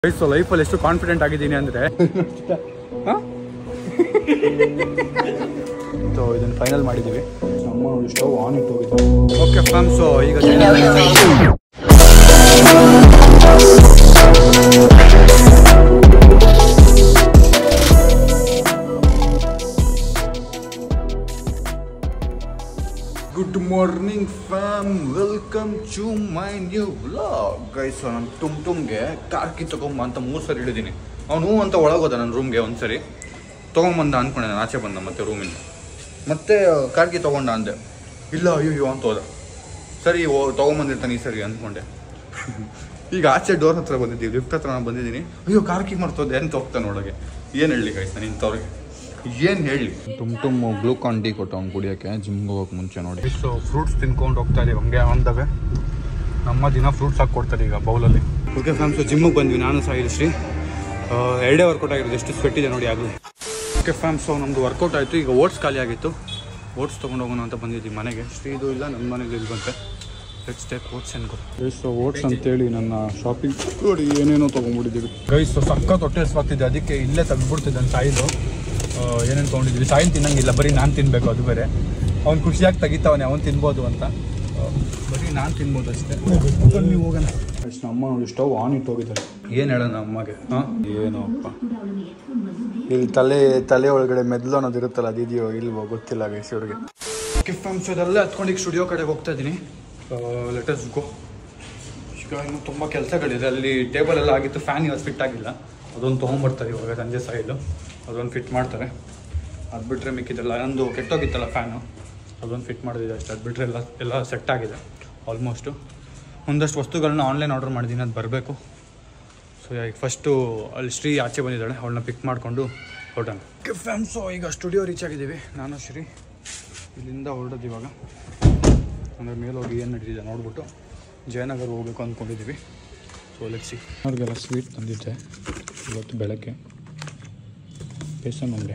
So ಲೈಫಲ್ಲಿ ಎಷ್ಟು confident ಆಗಿದ್ದೀನಿ ಅಂದರೆ ಸೊ ಇದನ್ನು ಫೈನಲ್ ಮಾಡಿದ್ದೀವಿ ನಮ್ಮ ಸ್ಟವ್ ಆನ್ ಇಟ್ಟು ಹೋಗಿದ್ದು ಓಕೆ ಫ್ಯಾಮ್ ಸೊ ಈಗ good morning fam welcome to my new vlog guys ನಾನು ಟುಮ್ ಟುಮ್ಗೆ ಕಾರ್ಕಿ ತಗೊಂಬ ಅಂತ ಮೂರು ಸರಿ ಹಿಡಿದೀನಿ ಅವನು ಹ್ಞೂ ಅಂತ ಒಳಗೋದ ನನ್ನ ರೂಮ್ಗೆ ಒಂದ್ಸರಿ ತೊಗೊಂಬಂದ ಅಂದ್ಕೊಂಡೆ ನಾನು ಆಚೆ ಬಂದ ಮತ್ತೆ ರೂಮಿಂದ ಮತ್ತೆ ಕಾರ್ಕಿ ತೊಗೊಂಡ ಅಂದೆ ಇಲ್ಲ ಅಯ್ಯೋ ಅಂತ ಹೋದ ಸರಿ ಓ ತೊಗೊಂಬಂದಿರ್ತಾನೆ ಈ ಸರಿ ಅಂದ್ಕೊಂಡೆ ಈಗ ಆಚೆ ಡೋರ್ ಹತ್ರ ಬಂದಿದ್ದೀವಿ ಲಿಫ್ಟ್ ಹತ್ರ ನಾನು ಬಂದಿದ್ದೀನಿ ಅಯ್ಯೋ ಕಾರ್ಕಿ ಮರ್ತೋದೆ ಅಂತ ಹೋಗ್ತಾನೆ ಒಳಗೆ ಏನು ಹೇಳಿ ಗೈಸ್ ನಾನು ಇಂಥವ್ರಿಗೆ ಏನು ಹೇಳಿ ಟುಮ್ ಟುಮ್ ಗ್ಲೂಕಾನ್ ಡಿ ಕೊಟ್ಟು ಅವ್ನು ಕುಡಿಯೋಕ್ಕೆ ಜಿಮ್ಗೆ ಹೋಗಕ್ಕೆ ಮುಂಚೆ ನೋಡಿ ಸೊ ಫ್ರೂಟ್ಸ್ ತಿನ್ಕೊಂಡು ಹೋಗ್ತಾ ಇದೀವಿ ಹಂಗೆ ಆನ್ದವೆ ನಮ್ಮ ದಿನ ಫ್ರೂಟ್ಸ್ ಹಾಕಿ ಕೊಡ್ತಾರೆ ಈಗ ಬೌಲಲ್ಲಿ ಓಕೆ ಫ್ಯಾಮ್ಸು ಜಿಮ್ಮಿಗೆ ಬಂದ್ವಿ ನಾನು ಸಹ ಶ್ರೀ ಎರಡೇ ವರ್ಕೌಟ್ ಆಗಿರೋದು ಎಷ್ಟು ಸ್ವೆಟ್ ಇದೆ ನೋಡಿ ಆಗಲಿ ಓಕೆ ಫ್ಯಾಮ್ಸು ನಮ್ಮದು ವರ್ಕೌಟ್ ಆಯಿತು ಈಗ ಓಟ್ಸ್ ಖಾಲಿ ಆಗಿತ್ತು ಓಟ್ಸ್ ತೊಗೊಂಡು ಹೋಗೋಣ ಅಂತ ಬಂದಿದ್ದೀವಿ ಮನೆಗೆ ಶ್ರೀದು ಇಲ್ಲ ನನ್ನ ಮನೇಲಿ ಇಲ್ಲಿ ಬಂತೆ ಲೆಟ್ಸ್ ಟೇಕ್ ಓಟ್ಸ್ ಅನ್ಕೋ ಸೊ ಓಟ್ಸ್ ಅಂತೇಳಿ ನನ್ನ ಶಾಪಿಂಗ್ ನೋಡಿ ಏನೇನೋ ತೊಗೊಂಡ್ಬಿಟ್ಟಿದ್ದೀವಿ ಗೈಸ್ ಸಖತ್ ಹೊಟ್ಟೆ ಹಸ್ವಾಗ್ತಿದೆ ಅದಕ್ಕೆ ಇಲ್ಲೇ ತೆಗ್ದ್ಬಿಡ್ತಿದ್ದೆ ಸಾಯಿಲು ಏನೇನು ತೊಗೊಂಡಿದ್ದೀವಿ ಸಾಯಿಲ್ ತಿನ್ನಂಗಿಲ್ಲ ಬರೀ ನಾನು ತಿನ್ನಬೇಕು ಅದು ಬೇರೆ ಅವ್ನು ಖುಷಿಯಾಗಿ ತೆಗಿತಾವನೆ ಅವ್ನು ತಿನ್ಬೋದು ಅಂತ ಆ, ಬರೀ ನಾನು ತಿನ್ಬೋದು ಅಷ್ಟೇ ಬನ್ನಿ ಹೋಗೋಣ ಅಷ್ಟು ನಮ್ಮ ನೋಡಿ ಸ್ಟವ್ ಆನ್ ಇಟ್ಟು ಹೋಗಿದ್ದಾರೆ ಏನು ಹೇಳೋಣ ಅಮ್ಮಗೆ ಹಾಂ ಏನೋ ಅಪ್ಪ ಇಲ್ಲಿ ತಲೆ ತಲೆ ಒಳಗಡೆ ಮೆದ್ಲು ಅನ್ನೋದು ಇರುತ್ತಲ್ಲ ಅದಿದೆಯೋ ಇಲ್ವೋ ಗೊತ್ತಿಲ್ಲ ಗೈಸ್ ಇವ್ರಿಗೆ ಗಿಫ್ಟ್ ಅಂಶದಲ್ಲೇ ಹತ್ಕೊಂಡು ಈಗ ಸ್ಟುಡಿಯೋ ಕಡೆ ಹೋಗ್ತಾ ಇದ್ದೀನಿ ಲೆಟಸ್ ಗೋ ಈಗ ಇನ್ನು ತುಂಬ ಕೆಲಸಗಳಿದೆ ಅಲ್ಲಿ ಟೇಬಲ್ ಎಲ್ಲ ಆಗಿತ್ತು ಫ್ಯಾನ್ ಇವತ್ತು ಫಿಟ್ ಆಗಿಲ್ಲ ಅದೊಂದು ತೊಗೊಂಬರ್ತಾರೆ ಇವಾಗ ಸಂಜೆ ಸೈಲು ಅದೊಂದು ಫಿಟ್ ಮಾಡ್ತಾರೆ ಅದು ಬಿಟ್ಟರೆ ಮಿಕ್ಕಿದ್ದೆಲ್ಲ ನಂದು ಕೆಟ್ಟೋಗಿತ್ತಲ್ಲ ಫ್ಯಾನು ಅದೊಂದು ಫಿಟ್ ಮಾಡಿದೆ ಅಷ್ಟೇ ಅದು ಬಿಟ್ಟರೆ ಎಲ್ಲ ಎಲ್ಲ ಸೆಟ್ ಆಗಿದೆ ಆಲ್ಮೋಸ್ಟು ಒಂದಷ್ಟು ವಸ್ತುಗಳನ್ನ ಆನ್ಲೈನ್ ಆರ್ಡರ್ ಮಾಡಿದ್ದೀನಿ ಅದು ಬರಬೇಕು ಸೊ ಈಗ ಫಸ್ಟು ಅಲ್ಲಿ ಶ್ರೀ ಆಚೆ ಬಂದಿದ್ದಾಳೆ ಅವಳನ್ನ ಪಿಕ್ ಮಾಡಿಕೊಂಡು ಹೊರಟೋಣ ಫ್ಯಾಮ್ಸು ಈಗ ಸ್ಟುಡಿಯೋ ರೀಚ್ ಆಗಿದ್ದೀವಿ ನಾನು ಶ್ರೀ ಇಲ್ಲಿಂದ ಹೊರಡೋದು ಇವಾಗ ಅಂದರೆ ಮೇಲೆ ಹೋಗಿ ಏನು ನಡೀತಿದೆ ನೋಡ್ಬಿಟ್ಟು ಜಯನಗರ ಹೋಗ್ಬೇಕು ಅಂದ್ಕೊಂಡಿದ್ದೀವಿ ಸೊ ಲೆಟ್ಸಿ ಅವ್ರಿಗೆಲ್ಲ ಸ್ವೀಟ್ ತಂದಿದ್ದೆ ಇವತ್ತು ಬೆಳಗ್ಗೆ ಬೇಸನ್ ಉಂಡೆ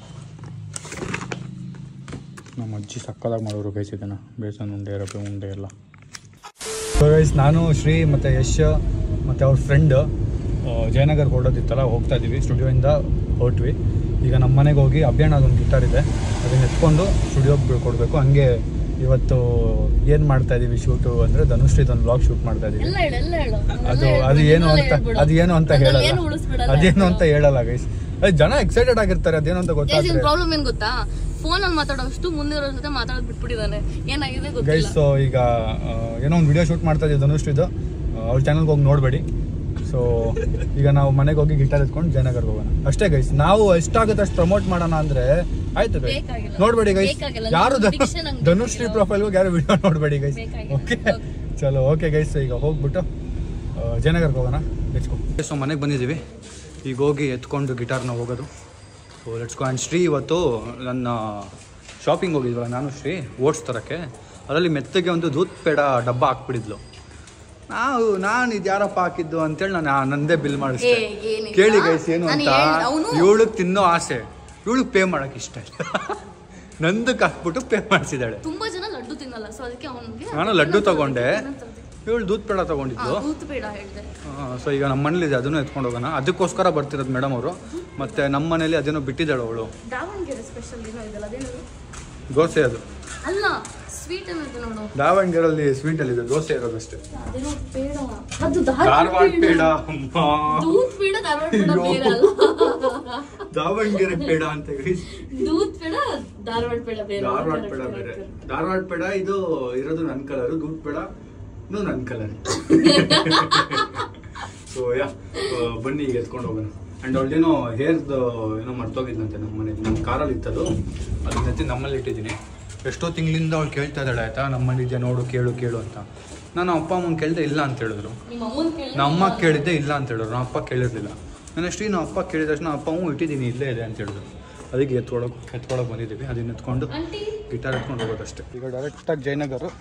ನಮ್ಮ ಅಜ್ಜಿ ಸಕ್ಕದಾಗಿ ಮಾಡೋರು ಗೈಸ್ ಇದನ್ನು ಬೇಸನ್ ಉಂಡೆ ರವೆ ಉಂಡೆ ಎಲ್ಲ ಗೈಸ್ ನಾನು ಶ್ರೀ ಮತ್ತು ಯಶ್ ಮತ್ತು ಅವ್ರ ಫ್ರೆಂಡ್ ಜಯನಗರ್ ಹೊರಡೋದಿತ್ತಲ್ಲ ಹೋಗ್ತಾ ಇದ್ದೀವಿ ಸ್ಟುಡಿಯೋಯಿಂದ ಹೊರಟ್ವಿ ಈಗ ನಮ್ಮ ಮನೆಗೆ ಹೋಗಿ ಅಭಿಯಾನ ಅದೊಂದು ಗಿಟಾರ್ ಇದೆ ಅದನ್ನ ಎತ್ಕೊಂಡು ಸ್ಟುಡಿಯೋಗೆ ಕೊಡಬೇಕು ಹಂಗೆ ಇವತ್ತು ಏನು ಮಾಡ್ತಾ ಇದ್ದೀವಿ ಶೂಟು ಅಂದರೆ ಧನುಶ್ರೀ ಒಂದು ಬ್ಲಾಗ್ ಶೂಟ್ ಮಾಡ್ತಾ ಇದ್ದೀವಿ ಎಲ್ಲ ಹೇಳು ಎಲ್ಲ ಹೇಳು ಅದು ಅದು ಏನು ಅಂತ ಅದು ಏನು ಅಂತ ಹೇಳಲ್ಲ ಅದೇನು ಅಂತ ಹೇಳಲ್ಲ ಗೈಸ್ ಜನ ಎಕ್ಸೈಟೆಡ್ ಆಗಿರ್ತಾರೆ ಅದೇನು ಅಂತ ಗೊತ್ತಾಗ್ತದೆ ಪ್ರಾಬ್ಲಮ್ ಏನ್ ಗೊತ್ತಾ ಫೋನ್ ಅಲ್ಲಿ ಮಾತಾಡೋಷ್ಟು ಮುಂದೆ ಇರೋ ಜೊತೆ ಮಾತಾಡೋದು ಬಿಟ್ಬಿಟ್ಟಿದ್ದಾನೆ ಏನಾಗಿದೆ ಗೊತ್ತಿಲ್ಲ ಗೈಸ್ ಸೊ ಈಗ ಆ, ಏನೋ ಒಂದು ವಿಡಿಯೋ ಶೂಟ್ ಮಾಡ್ತಾ ಇದ್ದೀವಿ ಧನುಷ್ಟಿದು ಅವ್ರ ಚಾನಲ್ಗೆ ಹೋಗಿ ನೋಡಬೇಡಿ ಸೊ ಈಗ ನಾವು ಮನೆಗೆ ಹೋಗಿ ಗಿಟಾರ್ ಎತ್ಕೊಂಡು ಜಯನಗರ್ಗೆ ಹೋಗೋಣ ಅಷ್ಟೇ ಗೈಸ್ ನಾವು ಎಷ್ಟಾಗುತ್ತೆ ಅಷ್ಟು ಪ್ರಮೋಟ್ ಮಾಡೋಣ ಅಂದ್ರೆ ಆಯ್ತು ಗೈಸ್ ಬೇಕಾಗಿಲ್ಲ. ನೋಡ್ಬೇಡಿ ಗೈಸ್ ಬೇಕಾಗಿಲ್ಲ. ಯಾರು ನಮ್ಮ diction ಹಂಗೆ ಧನುಶ್ರೀ ಪ್ರೊಫೈಲ್ ಹೋಗಿ ಯಾರು ವಿಡಿಯೋ ನೋಡಬೇಡಿ ಗೈಸ್ ಬೇಕಾಗಿಲ್ಲ. ಓಕೆ ಚಲೋ ಓಕೆ ಗೈಸ್ ಈಗ ಹೋಗ್ಬಿಟ್ಟು ಆ, ಜಯನಗರ್ಗೆ ಹೋಗೋಣ ಲೆಟ್ಸ್ಕೋ ಸೊ ಮನೆಗೆ ಬಂದಿದ್ದೀವಿ ಈಗ ಹೋಗಿ ಎತ್ಕೊಂಡು ಗಿಟಾರ್ನ ಹೋಗೋದು ಸೊ ಲೆಟ್ಸ್ಕೋ ಆ್ಯಂಡ್ ಶ್ರೀ ಇವತ್ತು ನನ್ನ ಶಾಪಿಂಗ್ ಹೋಗಿದ್ವಲ್ಲ ನಾನು ಶ್ರೀ ಓಟ್ಸ್ ತರೋಕ್ಕೆ ಅದರಲ್ಲಿ ಮೆತ್ತಗೆ ಒಂದು ದೂತ್ ಪೇಡ ಡಬ್ಬ ಹಾಕ್ಬಿಟ್ಟಿದ್ಲು ನಾವು ನಾನು ಇದು ಯಾರಪ್ಪ ಹಾಕಿದ್ದು ಅಂತೇಳಿ ನಾನು ಆ- ನಂದೇ ಬಿಲ್ ಮಾಡಿಸ್ದೆ ಏ, ಏನಿಲ್ಲ. ಕೇಳಿ ಗೈಸ್ ಏನು ನಾನು ಅಂತ ಹೇಳ್- ಅವ್ನು- ಇವಳಿಗೆ ತಿನ್ನೋ ಆಸೆ ಇವಳಿಗೆ ಪೇ ಮಾಡೋಕೆ ಇಷ್ಟ ಇಲ್ಲ ನಂದಕ್ಕೆ ಹಾಕ್ಬಿಟ್ಟು ಪೇ ಮಾಡಿಸಿದಾಳೆ ತುಂಬಾ ಜನ ಲಡ್ಡು ತಿನ್ನಲ್ಲ ಸೊ ಅದಕ್ಕೆ ಅವನಿಗೆ ನಾನು ಲಡ್ಡು ತಗೊಂಡೆ ಇವಳು ದೂತ್ ಪೇಡ ತಗೊಂಡಿದ್ಲು ಕೂತು ಬೇಡ ಹೇಳಿದೆ ಸೊ ಈಗ ನಮ್ಮ ಮನೇಲಿ ಅದನ್ನು ಎತ್ಕೊಂಡು ಹೋಗೋಣ ಅದಕ್ಕೋಸ್ಕರ ಬರ್ತಿರೋದು ಮೇಡಮ್ ಅವರು ಮತ್ತೆ ನಮ್ಮ ಮನೇಲಿ ಅದೇನೋ ಬಿಟ್ಟಿದ್ದಾಳೆ ಅವಳು ದಾವಣಗೆರೆ ಸ್ಪೆಷಲ್ ಏನೋ ಇದೆಲ್ಲ ಅದೇನದು ದೋಸೆ ಅದು ಅಲ್ಲ ಸ್ವೀಟ್ ಅನ್ನೋದು ನೋಡು ದಾವಣಗೆರೆಯಲ್ಲಿ ಸ್ವೀಟ್ ಅಲ್ಲಿ ಇದೆ ದೋಸೆ ಇರೋದಷ್ಟೇ ಅದೇನೋ ಪೇಡ ಅದು ಧಾರವಾಡ ಪೇಡ ಅಮ್ಮ. ದೂತ್ ಪೇಡ ಧಾರವಾಡ ಪೇಡ ಅಯ್ಯೋ. ಬೇರೆ ಅಲ್ಲ ದಾವಣಗೆರೆ ಪೇಡ ಅಂತ ಹೇಳಿ ದೂತ್ ಪೇಡ ಧಾರವಾಡ ಪೇಡ ಬೇರೆ ಧಾರವಾಡ ಪೇಡ ಬೇರೆ ಧಾರವಾಡ ಪೇಡ ಇದು ಇರೋದು ನನ್ನ ಕಲರ್ ದೂತ್ ಪೇಡ ಇದು ನನ್ನ ಕಲರ್ ಸೊ ಯಾ ಬನ್ನಿ ಈಗ ಎತ್ಕೊಂಡು ಹೋಗೋಣ ಅಂಡ್ ಅವಳೇನೋ ಹೇರ್ದು ಏನೋ ಮರ್ತೋಗಿದ್ಲಂತೆ ನಮ್ಮ ಮನೇಲಿ ನಮ್ಮ ಕಾರಲ್ಲಿ ಇತ್ತದು ಅದನ್ನ ಎತ್ತಿ ನಮ್ಮಲ್ಲಿ ಇಟ್ಟಿದ್ದೀನಿ ಎಷ್ಟೋ ತಿಂಗಳಿಂದ ಅವಳು ಕೇಳ್ತಾ ಇದ್ದಾಳೆ ಆಯ್ತಾ ನಮ್ಮಲ್ಲಿ ಇದೆಯಾ ನೋಡು ಕೇಳು ಕೇಳು ಅಂತ ನಾನು ಅಪ್ಪ ಅಮ್ಮನ ಕೇಳಿದೆ ಇಲ್ಲ ಅಂತ ಹೇಳಿದ್ರು ನಿಮ್ಮ ಅಮ್ಮನ್ ಕೇಳಿ ನಮ್ಮ ಅಮ್ಮ ಕೇಳಿದ್ದೆ ಇಲ್ಲ ಅಂತ ಹೇಳಿದ್ರು ನಮ್ಮ ಅಪ್ಪ ಕೇಳಿರ್ಲಿಲ್ಲ ನಾನು ಅಷ್ಟೇ ನಮ್ಮ ಅಪ್ಪ ಕೇಳಿದ ತಕ್ಷಣ ಅಪ್ಪ ಹ್ಞೂ ಇಟ್ಟಿದ್ದೀನಿ ಇಲ್ಲೇ ಇದೆ ಅಂತ ಹೇಳಿದ್ರು ಅದಕ್ಕೆ ಎತ್ಕೊಳಕ್ ಎತ್ಕೊಳಕ್ ಬಂದಿದ್ದೀವಿ ಅದನ್ನ ಎತ್ಕೊಂಡು ಆಂಟಿ ಗಿಟಾರ್ ಎತ್ಕೊಂಡು ಹೋಗೋದಷ್ಟೇ ಈಗ ಡೈರೆಕ್ಟಾಗಿ ಜಯನಗರ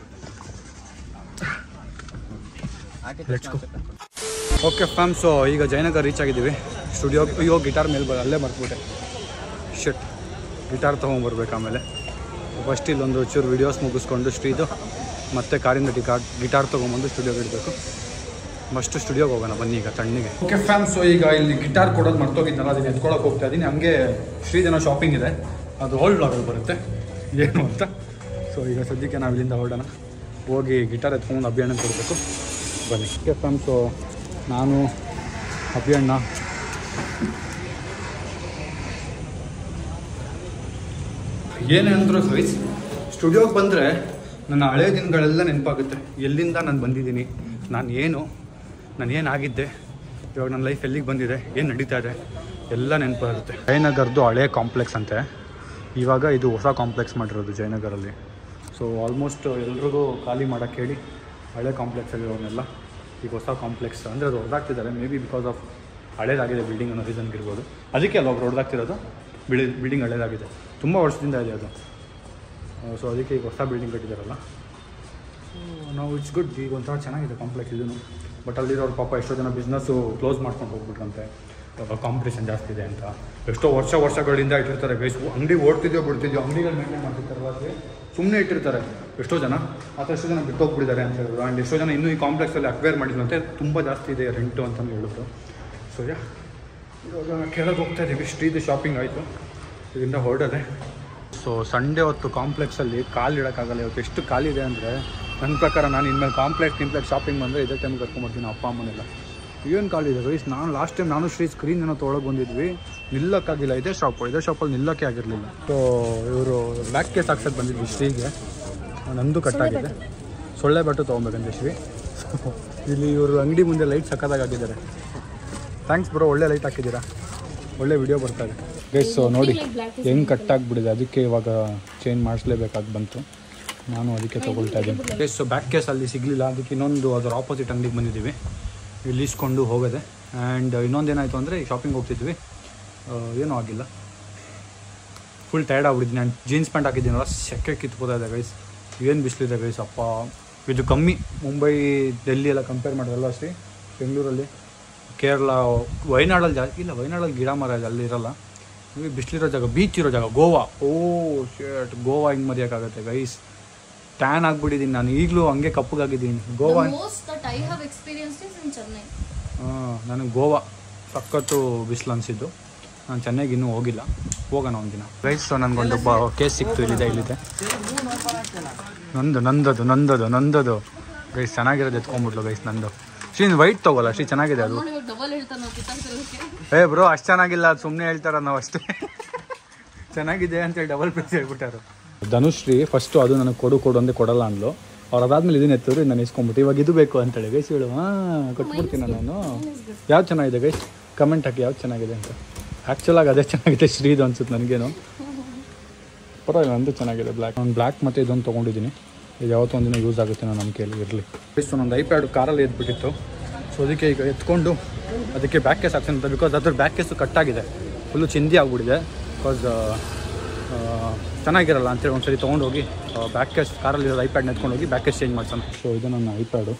ಓಕೆ ಫ್ಯಾಮ್ ಸೊ ಈಗ ಜಯನಗರ್ ರೀಚ್ ಆಗಿದ್ದೀವಿ ಸ್ಟುಡಿಯೋ ಅಯ್ಯೋ ಗಿಟಾರ್ ಮೇಲೆ ಬ ಅಲ್ಲೇ ಮರ್ತ್ಬಿಟ್ಟೆ ಶಟ್ ಗಿಟಾರ್ ತೊಗೊಂಬರ್ಬೇಕು ಆಮೇಲೆ ಫಸ್ಟ್ ಇಲ್ಲೊಂದು ಚೂರು ವಿಡಿಯೋಸ್ ಮುಗಿಸ್ಕೊಂಡು ಶ್ರೀದು ಮತ್ತೆ ಕಾರಿಂದ ಟಿಕಾರ್ ಗಿಟಾರ್ ತೊಗೊಂಬಂದು ಸ್ಟುಡಿಯೋಗೆ ಇಡಬೇಕು ಮಸ್ಟ್ ಸ್ಟುಡಿಯೋಗೆ ಹೋಗೋಣ ಬನ್ನಿ ಈಗ ತಣ್ಣಿಗೆ ಓಕೆ ಫ್ಯಾಮ್ ಸೊ ಈಗ ಇಲ್ಲಿ ಗಿಟಾರ್ ಕೊಡೋದು ಮರ್ತೋಗಿದ್ದಲ್ಲ ಅದನ್ನ ಎತ್ಕೊಳಕ್ಕೆ ಹೋಗ್ತಾ ಇದ್ದೀನಿ ಹಂಗೆ ಶ್ರೀಜನ ಶಾಪಿಂಗ್ ಇದೆ ಅದು ಓಲ್ಡ್ ಲಾಗಲ್ಲಿ ಬರುತ್ತೆ ಏನು ಅಂತ ಸೊ ಈಗ ಸದ್ಯಕ್ಕೆ ನಾವು ಇಲ್ಲಿಂದ ಹೊರಡೋಣ ಹೋಗಿ ಗಿಟಾರ್ ಎತ್ಕೊಂಡು ಅಭಿಯಣ್ಣ ಕೊಡಬೇಕು ಬನ್ನಿ ಓಕೆ ಫ್ಯಾಮ್ ಸೊ ನಾನು ಅಭಿಯಣ್ಣ ಏನಂದ್ರು ಗೈಸ್ ಸ್ಟುಡಿಯೋಗೆ ಬಂದರೆ ನನ್ನ ಹಳೆ ದಿನಗಳೆಲ್ಲ ನೆನಪಾಗುತ್ತೆ ಎಲ್ಲಿಂದ ನಾನು ಬಂದಿದ್ದೀನಿ ನಾನು ಏನು ನಾನು ಏನಾಗಿದ್ದೆ ಇವಾಗ ನನ್ನ ಲೈಫ್ ಎಲ್ಲಿಗೆ ಬಂದಿದೆ ಏನು ನಡೀತಾ ಇದೆ ಎಲ್ಲ ನೆನಪಾಗುತ್ತೆ ಜಯನಗರದ್ದು ಹಳೆ ಕಾಂಪ್ಲೆಕ್ಸ್ ಅಂತೆ ಇವಾಗ ಇದು ಹೊಸ ಕಾಂಪ್ಲೆಕ್ಸ್ ಮಾಡಿರೋದು ಜಯನಗರಲ್ಲಿ ಸೊ ಆಲ್ಮೋಸ್ಟ್ ಎಲ್ರಿಗೂ ಖಾಲಿ ಮಾಡೋಕ್ಕೆ ಹೇಳಿ ಹಳೆ ಕಾಂಪ್ಲೆಕ್ಸಲ್ಲಿ ಅವ್ರನ್ನೆಲ್ಲ ಈಗ ಹೊಸ ಕಾಂಪ್ಲೆಕ್ಸ್ ಅಂದರೆ ಅದು ಹೊಡೆದಾಗ್ತಿದ್ದಾರೆ ಮೇ ಬಿ ಬಿಕಾಸ್ ಆಫ್ ಹಳೇದಾಗಿದೆ ಬಿಲ್ಡಿಂಗ್ ಅನ್ನೋ ರೀಸನ್ಗೆ ಇರ್ಬೋದು ಅದಕ್ಕೆ ಅಲ್ಲ ಒಬ್ರು ಹೊಡೆದಾಗ್ತಿರೋದು ಬಿಳಿ ಬಿಲ್ಡಿಂಗ್ ಹಳೇದಾಗಿದೆ ತುಂಬ ವರ್ಷದಿಂದ ಇದೆ ಅದು ಸೊ ಅದಕ್ಕೆ ಈಗ ಹೊಸ ಬಿಲ್ಡಿಂಗ್ ಕಟ್ಟಿದಾರಲ್ಲ ನಾವು ಇಟ್ಸ್ ಗುಡ್ ಈಗ ಒಂಥರ ಚೆನ್ನಾಗಿದೆ ಕಾಂಪ್ಲೆಕ್ಸ್ ಇದೂ ಬಟ್ ಅಲ್ಲಿರೋರು ಪಾಪ ಎಷ್ಟೋ ಜನ ಬಿಸ್ನೆಸ್ಸು ಕ್ಲೋಸ್ ಮಾಡ್ಕೊಂಡು ಹೋಗ್ಬಿಟ್ರಂತೆ ಕಾಂಪಿಟೇಷನ್ ಜಾಸ್ತಿ ಇದೆ ಅಂತ ಎಷ್ಟೋ ವರ್ಷ ವರ್ಷಗಳಿಂದ ಇಟ್ಟಿರ್ತಾರೆ ಗೈಸ್ ಅಂಗಡಿ ಓಡ್ತಿದ್ಯೋ ಬಿಡ್ತಿದ್ಯೋ ಅಂಗಡಿಗಳು ಮೇಂಟೈನ್ ಮಾಡ್ತಿರ್ತಾರಲ್ಲ ಅದಕ್ಕೆ ಸುಮ್ಮನೆ ಇಟ್ಟಿರ್ತಾರೆ ಎಷ್ಟೋ ಜನ ಅಥವಾ ಎಷ್ಟೋ ಜನ ಬಿಟ್ಟೋಗ್ಬಿಟ್ಟಿದ್ದಾರೆ ಅಂತ ಹೇಳಿದ್ರು ಆ್ಯಂಡ್ ಎಷ್ಟೋ ಜನ ಇನ್ನೂ ಈ ಕಾಂಪ್ಲೆಕ್ಸಲ್ಲಿ ಅಕ್ವೇರ್ ಮಾಡಿದ್ರಂತೆ ತುಂಬ ಜಾಸ್ತಿ ಇದೆ ರೆಂಟು ಅಂತಲೂ ಹೇಳಿದ್ರು ಸೊ ಯಾ ಇವಾಗ ಕೆಳಗೆ ಹೋಗ್ತಾ ಇದ್ದೀವಿ ಶ್ರೀದು ಶಾಪಿಂಗ್ ಆಯಿತು ಇದರಿಂದ ಹೊರಡದೆ ಸೊ ಸಂಡೇ ಹೊತ್ತು ಕಾಂಪ್ಲೆಕ್ಸಲ್ಲಿ ಕಾಲು ಇಡೋಕ್ಕಾಗಲ್ಲ ಇವತ್ತು ಎಷ್ಟು ಕಾಲಿದೆ ಅಂದರೆ ನನ್ನ ಪ್ರಕಾರ ನಾನು ಇನ್ಮೇಲೆ ಕಾಂಪ್ಲೆಕ್ಸ್ ಗಿಂಪ್ಲೆಕ್ಸ್ ಶಾಪಿಂಗ್ ಬಂದರೆ ಇದೇ ಟೈಮ್ ಕರ್ಕೊಂಬರ್ತೀನಿ ಅಪ್ಪ ಅಮ್ಮನೆಲ್ಲ ಏನು ಕಾಲಿದೆ ಗೈಸ್ ನಾನು ಲಾಸ್ಟ್ ಟೈಮ್ ನಾನು ಶ್ರೀ ಸ್ಕ್ರೀನ್ ಏನೋ ತೊಗೊಳಗೆ ಬಂದಿದ್ವಿ ನಿಲ್ಲಕ್ಕಾಗಿಲ್ಲ ಇದೇ ಶಾಪು ಇದೇ ಶಾಪಲ್ಲಿ ನಿಲ್ಲಕ್ಕೆ ಆಗಿರಲಿಲ್ಲ ಸೊ ಇವರು ಬ್ಯಾಕ್ ಕೇಸ್ ಹಾಕ್ಸೋದು ಬಂದಿದ್ವಿ ಶ್ರೀಗೆ ನಂದು ಕಟ್ಟಾಗಿದೆ ಸೊಳ್ಳೆ ಬಟ್ಟು ತೊಗೊಬೇಕಂತೆ ಶ್ರೀ So, ಇಲ್ಲಿ ಇವರು ಅಂಗಡಿ ಮುಂದೆ ಲೈಟ್ ಸಕ್ಕತ್ತಾಗಿ ಹಾಕಿದ್ದಾರೆ ಥ್ಯಾಂಕ್ಸ್ ಬ್ರೋ ಒಳ್ಳೆ ಲೈಟ್ ಹಾಕಿದ್ದೀರಾ ಒಳ್ಳೆ ವಿಡಿಯೋ ಬರ್ತಾ ಇದೆ ಗೈಸ್ ನೋಡಿ ಹೆಂಗೆ ಕಟ್ಟಾಗ್ಬಿಟ್ಟಿದೆ ಅದಕ್ಕೆ ಇವಾಗ ಚೇಂಜ್ ಮಾಡಿಸ್ಲೇಬೇಕಾಗಿ ಬಂತು ನಾನು ಅದಕ್ಕೆ ತೊಗೊಳ್ತಾ ಇದ್ದೀನಿ ಗೈಸ್ ಬ್ಯಾಕ್ ಕೇಸ್ ಅಲ್ಲಿ ಸಿಗಲಿಲ್ಲ ಅದಕ್ಕೆ ಇನ್ನೊಂದು ಅದರ ಆಪೋಸಿಟ್ ಅಂಗಡಿಗೆ ಬಂದಿದ್ದೀವಿ ಇಲ್ಲಿ ಇಸ್ಕೊಂಡು ಹೋಗೋದೆ ಆ್ಯಂಡ್ ಇನ್ನೊಂದು ಏನಾಯಿತು ಅಂದರೆ ಶಾಪಿಂಗ್ ಹೋಗ್ತಿದ್ವಿ ಆ, ಏನೂ ಆಗಿಲ್ಲ ಫುಲ್ ಟೈರ್ಡ್ ಆಗ್ಬಿಟ್ಟಿದ್ದೀನಿ ನಾನು ಜೀನ್ಸ್ ಪ್ಯಾಂಟ್ ಹಾಕಿದ್ದೀನಲ್ಲ ಸೆಕೆ ಕಿತ್ಕೋತಾ ಇದೆ ಗೈಸ್ ಏನು ಬಿಸಿಲಿದೆ ಗೈಸ್ ಅಪ್ಪ ಇದು ಕಮ್ಮಿ ಮುಂಬೈ ಡೆಲ್ಲಿ ಎಲ್ಲ ಕಂಪೇರ್ ಮಾಡಿದ್ರಲ್ಲ ಅಷ್ಟೇ ಬೆಂಗಳೂರಲ್ಲಿ ಕೇರಳ ವಯನಾಡಲ್ಲಿ ಜಾಸ್ತಿ ಇಲ್ಲ ವಯನಾಡಲ್ಲಿ ಗಿಡ ಮರ ಇದೆ ಅಲ್ಲಿ ಇರಲ್ಲ ಇಲ್ಲಿ ಬಿಸಿಲಿರೋ ಜಾಗ ಬೀಚ್ ಇರೋ ಜಾಗ ಗೋವಾ ಓ ಶೇಟ್ ಗೋವಾ ಹಿಂಗೆ ಮರೆಯೋಕ್ಕಾಗತ್ತೆ ಗೈಸ್ ಟ್ಯಾನ್ ಆಗ್ಬಿಟ್ಟಿದ್ದೀನಿ ನಾನು ಈಗಲೂ ಹಂಗೆ ಕಪ್ಪಗಾಗಿದ್ದೀನಿ Goa most that I have experience is in Chennai ಹಾಂ ನನಗೆ ಗೋವಾ ಸಖತ್ತು ಬಿಸಿಲು ಅನಿಸಿದ್ದು ನಾನು ಚೆನ್ನೈಗೆ ಇನ್ನೂ ಹೋಗಿಲ್ಲ ಹೋಗೋಣ ಒಂದಿನ ಗೈಸ್ ನನಗೊಂದು ಬ ಕೇಸ್ ಸಿಕ್ತು ಇಲ್ಲಿದೆ ಇಲ್ಲಿದೆ ನಂದು ನಂದದು ನಂದದು ನಂದದು ಗೈಸ್ ಚೆನ್ನಾಗಿರೋದು ಎತ್ಕೊಂಡ್ಬಿಟ್ಲು ಗೈಸ್ ನಂದು ಶ್ರೀ ವೈಟ್ ತಗೋಲ್ಲ ಶ್ರೀ ಚೆನ್ನಾಗಿದೆ ಅದು ನೋಡಿ ಡಬಲ್ ಹೇಳ್ತಾನೆ ನಾವು ಕಿತ್ತಾಡ್ತಿರೋದಕ್ಕೆ ಏ ಬ್ರೋ ಅಷ್ಟು ಚೆನ್ನಾಗಿಲ್ಲ ಅದು ಸುಮ್ಮನೆ ಹೇಳ್ತಾರ ನಾವು ಅಷ್ಟೇ ಚೆನ್ನಾಗಿದೆ ಅಂತೇಳಿ ಡಬಲ್ ಪೀಸ್ ಹೇಳ್ಬಿಟ್ಟಾರು ಧನುಶ್ರೀ ಫಸ್ಟು ಅದು ನನಗೆ ಕೊಡು ಕೊಡು ಅಂದೆ ಕೊಡಲ್ಲ ಅಂದ್ಲು ಅವ್ರು ಅದಾದ್ಮೇಲೆ ಇದನ್ನ ಎತ್ತಿದ್ರು ನಾನು ಇಸ್ಕೊಂಬಿಟ್ಟು ಇವಾಗ ಇದು ಬೇಕು ಅಂತೇಳಿ ಗೈಸ್ ಹೇಳು ಹಾಂ ಕೊಟ್ಬಿಡ್ತೀನಿ ನಾನು ಯಾವ್ದು ಚೆನ್ನಾಗಿದೆ ಗೈಸ್ ಕಮೆಂಟ್ ಹಾಕಿ ಯಾವ್ದು ಚೆನ್ನಾಗಿದೆ ಅಂತ ಆ್ಯಕ್ಚುಲಾಗಿ ಅದೇ ಚೆನ್ನಾಗಿದೆ ಶ್ರೀದು ಅನ್ಸುತ್ತೆ ನನಗೇನು ಪರವಾಗಿಲ್ಲ ನಂದು ಚೆನ್ನಾಗಿದೆ ಬ್ಲ್ಯಾಕ್ ಒಂದು ಬ್ಲ್ಯಾಕ್ ಮತ್ತು ಇದೊಂದು ತೊಗೊಂಡಿದ್ದೀನಿ ಇದು ಯಾವತ್ತೋ ಒಂದಿನ ಯೂಸ್ ಆಗುತ್ತೆ ನಾನು ನಂಬಿಕೆಯಲ್ಲಿ ಇರಲಿ ಸೊ ನಂದು ಐಪ್ಯಾಡ್ ಕಾರಲ್ಲಿ ಎದ್ಬಿಟ್ಟಿತ್ತು ಸೊ ಅದಕ್ಕೆ ಈಗ ಎತ್ಕೊಂಡು ಅದಕ್ಕೆ ಬ್ಯಾಕ್ ಕೇಸ್ ಹಾಕ್ತೀನಿ ಅಂತ ಬಿಕಾಸ್ ಅದ್ರ ಬ್ಯಾಕ್ ಕೇಸು ಕಟ್ಟಾಗಿದೆ ಫುಲ್ಲು ಚಿಂದಿ ಆಗ್ಬಿಟ್ಟಿದೆ ಬಿಕಾಸ್ ಚೆನ್ನಾಗಿರಲ್ಲ ಅಂತೇಳಿ ಒಂದು ಸರಿ ತೊಗೊಂಡೋಗಿ ಬ್ಯಾಕ್ ಕೇಸ್ ಕಾರಲ್ಲಿ ಐಪ್ಯಾಡ್ನ ಎತ್ಕೊಂಡು ಹೋಗಿ ಬ್ಯಾಕ್ ಕೇಸ್ ಚೇಂಜ್ ಮಾಡ್ಸೋಣ ಸೊ ಇದು ನನ್ನ ಐಪ್ಯಾಡು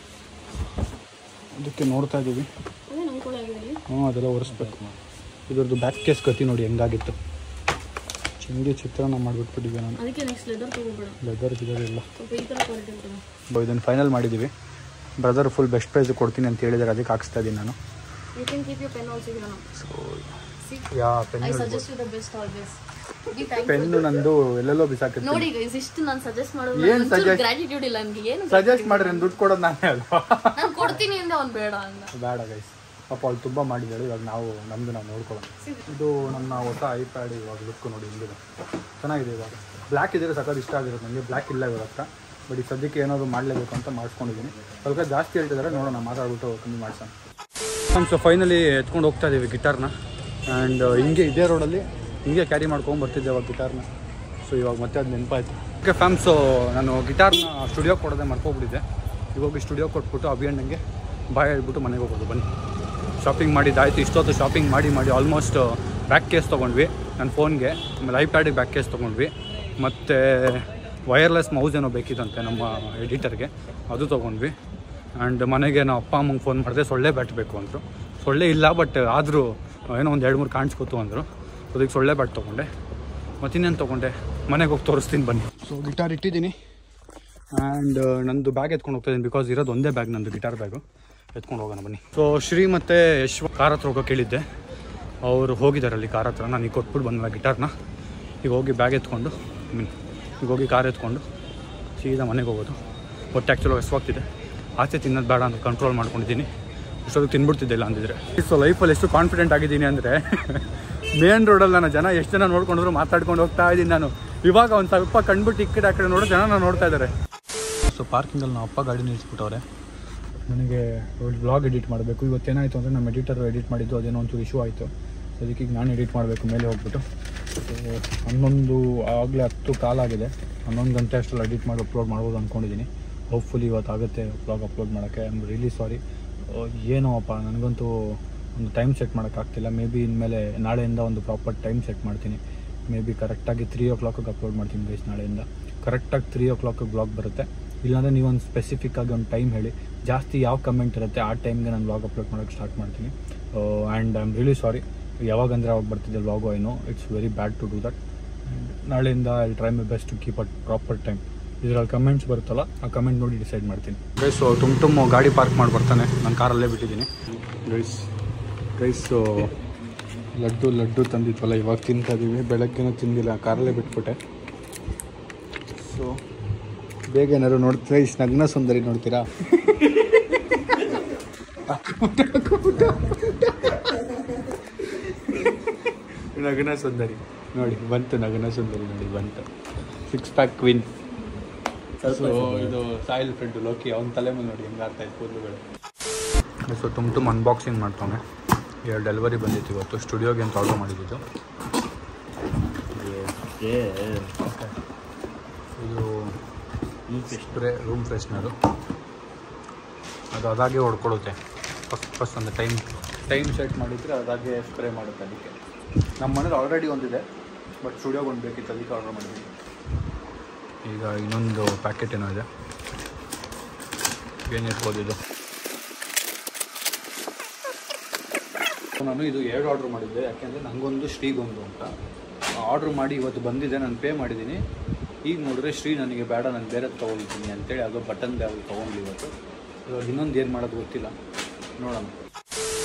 ಅದಕ್ಕೆ ನೋಡ್ತಾ ಇದ್ದೀವಿ ಅದೇ ನಂಬ್ಕೊಳ್ಳಾಗಿದೆ ಹ್ಞೂ ಅದೆಲ್ಲ ಒರೆಸ್ಬೇಕು ಇದ್ರದ್ದು ಬ್ಯಾಕ್ ಕೇಸ್ ಗತಿ ನೋಡಿ ಹೆಂಗಾಗಿತ್ತು ಚಿಂದಿ ಚಿತ್ರಾನ್ನ ಮಾಡಿಬಿಟ್ಬಿಟ್ಟಿದ್ದೆ ನಾನು ಅದಕ್ಕೆ ನೆಕ್ಸ್ಟ್ ಲೆದರ್ ತಗೋಬೇಡ ಲೆದರ್ ಗಿದರ್ ಇಲ್ಲ ಸ್ವಲ್ಪ ಈ ಥರ ಕ್ವಾಲಿಟಿ ಇರ್ತದೆ ಬ- ಇದನ್ನು ಫೈನಲ್ ಮಾಡಿದ್ದೀವಿ ಬ್ರದರ್ ಫುಲ್ ಬೆಸ್ಟ್ ಪ್ರೈಸ್ ಕೊಡ್ತೀನಿ ಅಂತ ಹೇಳಿದ್ದಾರೆ ಅದಕ್ಕೆ ಹಾಕ್ಸ್ತಾ ಇದ್ದೀನಿ ನಾನು you can keep you pen also here now so see ya I pen suggest you the best always ಗಿ ಥ್ಯಾಂಕ್ ಪೆನ್ನು ನಂದು ಎಲ್ಲೆಲ್ಲೋ ಬಿಸಾಕಿರ್ತೀನಿ ನೋಡಿ ಗೈಸ್ ಇಷ್ಟು ನಾನು ಸಜೆಸ್ಟ್ ಮಾಡೋದು ಏನ್ suggest- ಗ್ರಾಟಿಟ್ಯೂಡ್ ಇಲ್ಲ ನನಗೆ ಏನು ಸಜೆಸ್ಟ್ ಮಾಡ್ರಿ ನಾನು ದುಡ್ಡು ಕೊಡೋದು ನಾನೇ ಅಲ್ವಾ ನಾನು ಕೊಡ್ತೀನಿ ಅಂದ್ರೆ ಅವ್ನು ಬೇಡ ಅಂದ ಬೇಡ ಗೈಸ್ ಪಾಪ ಅವ್ಳು ತುಂಬ ಮಾಡಿದ್ದಾಳೆ ಇವಾಗ ನಾವು ನಮ್ಮದು ನಾವು ನೋಡ್ಕೊಳ್ಳೋಣ ಇದು ನನ್ನ ಹೊಸ ಐಪ್ಯಾಡ್ ಇವಾಗ ಲುಕ್ ನೋಡಿ ಹಿಂಗಿದೆ ಚೆನ್ನಾಗಿದೆ ಇವಾಗ ಬ್ಲ್ಯಾಕ್ ಇದ್ದರೆ ಸಖತ್ ಇಷ್ಟ ಆಗಿರುತ್ತೆ ನನಗೆ ಬ್ಲ್ಯಾಕ್ ಇಲ್ಲ ಇವಾಗ ಹತ್ರ ಬಟ್ ಈ ಸದ್ಯಕ್ಕೆ ಏನಾದರೂ ಮಾಡಲೇಬೇಕು ಅಂತ ಮಾಡಿಸ್ಕೊಂಡಿದ್ದೀನಿ ಸ್ವಲ್ಪ ಜಾಸ್ತಿ ಹೇಳ್ತಿದ್ದಾರೆ ನೋಡೋಣ ಮಾತಾಡ್ಬಿಟ್ಟು ಕಮ್ಮಿ ಮಾಡ್ಸೋಣ ಸೊ ಫೈನಲಿ ಎತ್ಕೊಂಡು ಹೋಗ್ತಾ ಇದ್ದೀವಿ ಗಿಟಾರ್ನ ಆ್ಯಂಡ್ ಹಿಂಗೆ ಇದೇ ರೋಡಲ್ಲಿ ಹಿಂಗೆ ಕ್ಯಾರಿ ಮಾಡ್ಕೊಂಡು ಬರ್ತಿದ್ದೆ ಅವಾಗ ಗಿಟಾರ್ನ ಸೊ ಇವಾಗ ಮತ್ತೆ ಅದು ನೆನಪಾಯ್ತು ಓಕೆ ಫ್ಯಾಮ್ ಸೊ ನಾನು ಗಿಟಾರ್ನ ಸ್ಟುಡಿಯೋ ಕೊಡೋದೇ ಮರ್ಕೊಬಿಟ್ಟಿದ್ದೆ ಇವಾಗ ಹೋಗಿ ಸ್ಟುಡಿಯೋ ಕೊಟ್ಬಿಟ್ಟು ಅಭಿಯಣ್ಣಂಗೆ ಬಾಯ್ ಹೇಳ್ಬಿಟ್ಟು ಮನೆಗೆ ಹೋಗೋದು ಬನ್ನಿ ಶಾಪಿಂಗ್ ಮಾಡಿದ್ದಾಯ್ತು ಇಷ್ಟೊತ್ತು ಶಾಪಿಂಗ್ ಮಾಡಿ ಮಾಡಿ ಆಲ್ಮೋಸ್ಟ್ ಬ್ಯಾಕ್ ಕೇಸ್ ತೊಗೊಂಡ್ವಿ ನನ್ನ ಫೋನ್ಗೆ ಆಮೇಲೆ ಐಪ್ಯಾಡಿಗೆ ಬ್ಯಾಕ್ ಕೇಸ್ ತೊಗೊಂಡ್ವಿ ಮತ್ತು ವೈರ್ಲೆಸ್ ಮೌಸ್ ಏನೋ ಬೇಕಿತ್ತಂತೆ ನಮ್ಮ ಎಡಿಟರ್ಗೆ ಅದು ತೊಗೊಂಡ್ವಿ ಆ್ಯಂಡ್ ಮನೆಗೆ ನಾವು ಅಪ್ಪ ಅಮ್ಮಂಗೆ ಫೋನ್ ಮಾಡಿದೆ ಸೊಳ್ಳೆ ಬ್ಯಾಟ್ ಬೇಕು ಅಂದರು ಸೊಳ್ಳೆ ಇಲ್ಲ ಬಟ್ ಆದರೂ ಏನೋ ಒಂದು ಎರಡು ಮೂರು ಕಾಣಿಸ್ಕೊತು ಅಂದರು ಅದಕ್ಕೆ ಸೊಳ್ಳೆ ಬ್ಯಾಟ್ ತೊಗೊಂಡೆ ಮತ್ತಿನ್ನೇನು ತೊಗೊಂಡೆ ಮನೆಗೆ ಹೋಗಿ ತೋರಿಸ್ತೀನಿ ಬನ್ನಿ ಸೊ ಗಿಟಾರ್ ಇಟ್ಟಿದ್ದೀನಿ ಆ್ಯಂಡ್ ನಂದು ಬ್ಯಾಗ್ ಎತ್ಕೊಂಡು ಹೋಗ್ತಾ ಇದ್ದೀನಿ ಬಿಕಾಸ್ ಇರೋದು ಒಂದೇ ಬ್ಯಾಗ್ ನಂದು ಗಿಟಾರ್ ಬ್ಯಾಗು ಎತ್ಕೊಂಡು ಹೋಗೋಣ ಬನ್ನಿ ಸೊ ಶ್ರೀ ಮತ್ತು ಯಶ್ವ ಕಾರ್ ಹತ್ರ ಹೋಗೋಕೆ ಕೇಳಿದ್ದೆ ಅವರು ಹೋಗಿದ್ದಾರೆ ಅಲ್ಲಿ ಕಾರ್ ಹತ್ರ ನಾನು ಈಗ ಕೊಟ್ಬಿಟ್ಟು ಬಂದಲ್ಲ ಗಿಟಾರ್ನ ಈಗ ಹೋಗಿ ಬ್ಯಾಗ್ ಎತ್ಕೊಂಡು ಮೀನ್ ಈಗ ಹೋಗಿ ಕಾರ್ ಎತ್ಕೊಂಡು ಸೀದಾ ಮನೆಗೆ ಹೋಗೋದು ಹೊಟ್ಟೆ ಆ್ಯಕ್ಚುಲಾಗಿ ಹಸುವಾಗ್ತಿದೆ ಆಚೆ ತಿನ್ನೋದು ಬೇಡ ಅಂತ ಕಂಟ್ರೋಲ್ ಮಾಡ್ಕೊಂಡಿದ್ದೀನಿ ಇಷ್ಟೊಂದು ತಿನ್ಬಿಡ್ತಿದ್ದೆ ಇಲ್ಲ ಅಂದಿದ್ರೆ ಸೊ ಲೈಫಲ್ಲಿ ಎಷ್ಟು ಕಾನ್ಫಿಡೆಂಟ್ ಆಗಿದ್ದೀನಿ ಅಂದರೆ ಮೇನ್ ರೋಡಲ್ಲಿ ನಾನು ಜನ ಎಷ್ಟು ಜನ ನೋಡ್ಕೊಂಡ್ರು ಮಾತಾಡ್ಕೊಂಡು ಹೋಗ್ತಾ ಇದ್ದೀನಿ ನಾನು ಇವಾಗ ಒಂದು ಸ್ವಲ್ಪ ಕಂಡ್ಬಿಟ್ಟು ಈ ಕಡೆ ಆ ಕಡೆ ನೋಡೋ ಜನ ನಾನು ನೋಡ್ತಾ ಇದ್ದಾರೆ ಸೊ ಪಾರ್ಕಿಂಗಲ್ಲಿ ನಮ್ಮ ಅಪ್ಪ ಗಾಡಿ ನಿಲ್ಲಿಸ್ಬಿಟ್ಟವ್ರೆ ನನಗೆ ವ್ಲಾಗ್ ಎಡಿಟ್ ಮಾಡಬೇಕು ಇವತ್ತೇನಾಯಿತು ಅಂದರೆ ನಮ್ಮ ಎಡಿಟರ್ ಎಡಿಟ್ ಮಾಡಿದ್ದು ಅದೇನೋ ಒಂಚೂರು ಇಶ್ಯೂ ಆಯಿತು ಸೊ ಅದಕ್ಕೆ ಈಗ ನಾನು ಎಡಿಟ್ ಮಾಡಬೇಕು ಮೇಲೆ ಹೋಗ್ಬಿಟ್ಟು ಸೊ ಹನ್ನೊಂದು ಆಗಲೇ ಹತ್ತು ಕಾಲಾಗಿದೆ ಹನ್ನೊಂದು ಗಂಟೆ ಅಷ್ಟರಲ್ಲಿ ಎಡಿಟ್ ಮಾಡಿ ಅಪ್ಲೋಡ್ ಮಾಡ್ಬೋದು ಅಂದ್ಕೊಂಡಿದ್ದೀನಿ ಹೋಪ್ಫುಲಿ ಇವತ್ತು ಆಗುತ್ತೆ ವ್ಲಾಗ್ ಅಪ್ಲೋಡ್ ಮಾಡೋಕ್ಕೆ ಐ ಆಮ್ ರಿಯಲಿ ಸಾರಿ ಏನೋ ಅಪ್ಪ ನನಗಂತೂ ಒಂದು ಟೈಮ್ ಸೆಟ್ ಮಾಡೋಕ್ಕಾಗ್ತಿಲ್ಲ ಮೇ ಬಿ ಇನ್ಮೇಲೆ ನಾಳೆಯಿಂದ ಒಂದು ಪ್ರಾಪರ್ ಟೈಮ್ ಸೆಟ್ ಮಾಡ್ತೀನಿ ಮೇ ಬಿ ಕರೆಕ್ಟಾಗಿ ತ್ರೀ ಓ ಕ್ಲಾಕಿಗೆ ಅಪ್ಲೋಡ್ ಮಾಡ್ತೀನಿ ಗೈಸ್ ನಾಳೆಯಿಂದ ಕರೆಕ್ಟಾಗಿ ತ್ರೀ ಓ ಕ್ಲಾಕಿಗೆ ಬ್ಲಾಗ್ ಬರುತ್ತೆ ಇಲ್ಲಾಂದರೆ ನೀವೊಂದು ಸ್ಪೆಸಿಫಿಕ್ ಆಗಿ ಒಂದು ಟೈಮ್ ಹೇಳಿ ಜಾಸ್ತಿ ಯಾವ ಕಮೆಂಟ್ ಇರುತ್ತೆ ಆ ಟೈಮ್ಗೆ ನಾನು ವ್ಲಾಗ್ ಅಪ್ಲೋಡ್ ಮಾಡೋಕ್ಕೆ ಸ್ಟಾರ್ಟ್ ಮಾಡ್ತೀನಿ and I am really sorry ಯಾವಾಗಂದರೆ ಅವಾಗ ಬರ್ತಿದ್ದೆ vlog I know it's very bad to do that ನಾಳೆಯಿಂದ I try my best to keep at proper time ಇದರಲ್ಲಿ ಕಮೆಂಟ್ಸ್ ಬರುತ್ತಲ್ಲ ಆ ಕಮೆಂಟ್ ನೋಡಿ ಡಿಸೈಡ್ ಮಾಡ್ತೀನಿ ಗೈಸು ತುಂಬ ತುಂಬ ಗಾಡಿ ಪಾರ್ಕ್ ಮಾಡಿ ಬರ್ತಾನೆ ನಾನು ಕಾರಲ್ಲೇ ಬಿಟ್ಟಿದ್ದೀನಿ ಗೈಸ್ ಗೈಸು ಲಡ್ಡು ಲಡ್ಡು ತಂದಿದ್ವಲ್ಲ ಇವಾಗ ತಿಂತಾ ಇದೀವಿ ಬೆಳಗ್ಗೆನೂ ತಿಂದಿಲ್ಲ ಕಾರಲ್ಲೇ ಬಿಟ್ಬಿಟ್ಟೆ ಸೊ ಬೇಗ ಏನಾದ್ರು ನೋಡ್ತೀರಾ ಇಷ್ಟು ನಗ್ನ ಸುಂದರಿ ನೋಡ್ತೀರಾ ನಗನ ಸುಂದರಿ ನೋಡಿ ಬಂತು ನಗನ ಸುಂದರಿ ನೋಡಿ ಬಂತು ಸಿಕ್ಸ್ ಪ್ಯಾಕ್ ಕ್ವಿನ್ ಸೊ ಇದು ಸಾಯಿಲ್ ಫ್ರೆಂಡ್ ಲೋಕಿ ಅವ್ನ ತಲೆ ಮೇಲೆ ನೋಡಿ ಹೆಂಗೆ ಆಗ್ತಾ ಇತ್ತು ಕೂದಲುಗಳು ಸೊ ತುಂಬ ತುಂಬ ಅನ್ಬಾಕ್ಸಿಂಗ್ ಮಾಡ್ತಾನೆ ಎರಡು ಡೆಲಿವರಿ ಬಂದಿತ್ತು ಇವತ್ತು ಸ್ಟುಡಿಯೋಗೆ ಅಂತ ಆರ್ಡರ್ ಮಾಡಿದ್ದು ಇದು ಸ್ಪ್ರೇ ರೂಮ್ ಫ್ರೆಶ್ನರು ಅದು ಅದಾಗೆ ಹೊಡ್ಕೊಡುತ್ತೆ ಫಸ್ಟ್ ಫಸ್ಟ್ ಒಂದು ಟೈಮ್ ಟೈಮ್ ಸೆಟ್ ಮಾಡಿದರೆ ಅದಾಗೆ ಸ್ಪ್ರೇ ಮಾಡುತ್ತೆ ಅದಕ್ಕೆ ನಮ್ಮ ಮನೇಲಿ ಆಲ್ರೆಡಿ ಒಂದಿದೆ ಬಟ್ ಸ್ಟುಡಿಯೋಗೆ ಒಂದು ಬೇಕಿತ್ತು ಅದಕ್ಕೆ ಆರ್ಡರ್ ಮಾಡಿದ್ದೀನಿ ಈಗ ಇನ್ನೊಂದು ಪ್ಯಾಕೆಟ್ ಏನೋ ಇದೆ ಏನಿರ್ಬೋದು ಇದು ನಾನು ಇದು ಎರಡು ಆರ್ಡ್ರ್ ಮಾಡಿದ್ದೆ ಯಾಕೆಂದರೆ ನನಗೊಂದು ಶ್ರೀಗೊಂದು ಅಂತ ಆರ್ಡ್ರ್ ಮಾಡಿ ಇವತ್ತು ಬಂದಿದೆ ನಾನು ಪೇ ಮಾಡಿದ್ದೀನಿ ಈಗ ನೋಡಿದ್ರೆ ಶ್ರೀ ನನಗೆ ಬೇಡ ನಾನು ಬೇರೆ ತೊಗೊಳ್ತೀನಿ ಅಂತೇಳಿ ಅದು ಬಟನ್ ಯಾವುದು ತೊಗೊಂಡ್ಲಿ ಇವತ್ತು ಇವಾಗ ಇನ್ನೊಂದು ಏನು ಮಾಡೋದು ಗೊತ್ತಿಲ್ಲ ನೋಡೋಣ